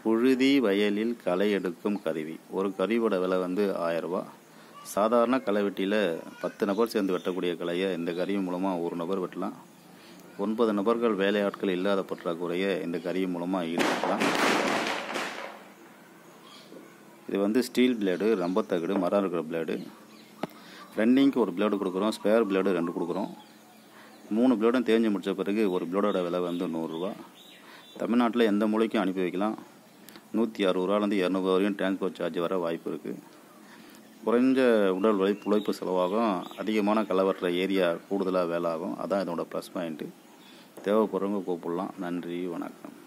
புழுதி வயலில் களை எடுக்கும் கருவி ஒரு கருவியோட விலை வந்து ஆயரூபா சாதாரண களை வெட்டியில் பத்து நபர் சேர்ந்து வெட்டக்கூடிய கலையை இந்த கருவி மூலமாக ஒரு நபர் வெட்டலாம் ஒன்பது நபர்கள் வேலையாட்கள் இல்லாத பற்றாக்குறையை இந்த கருவி மூலமாக ஈடுபடலாம் இது வந்து ஸ்டீல் பிளேடு ரம்பத்தகடு மரம் இருக்கிற பிளேடு ரன்னிங்க்கு ஒரு பிளேடு கொடுக்குறோம் ஸ்பேர் பிளேடு ரெண்டு கொடுக்குறோம் மூணு பிளேடும் தேஞ்சு முடித்த பிறகு ஒரு பிளேடோட விலை வந்து நூறுரூவா தமிழ்நாட்டில் எந்த மூலைக்கும் அனுப்பி வைக்கலாம் நூற்றி அறுபது ரூபாலேருந்து இரநூறுவா வரையும் டிரான்ஸ்போர்ட் சார்ஜ் வர வாய்ப்பு இருக்குது குறைஞ்ச உடல் உழைப்பு உழைப்பு செலவாகும் அதிகமான கலவற்ற ஏரியா கூடுதலாக வேலை ஆகும் அதான் இதோட ப்ளஸ் பாயிண்ட்டு தேவைப்படுறவங்க கூப்பிடலாம் நன்றி வணக்கம்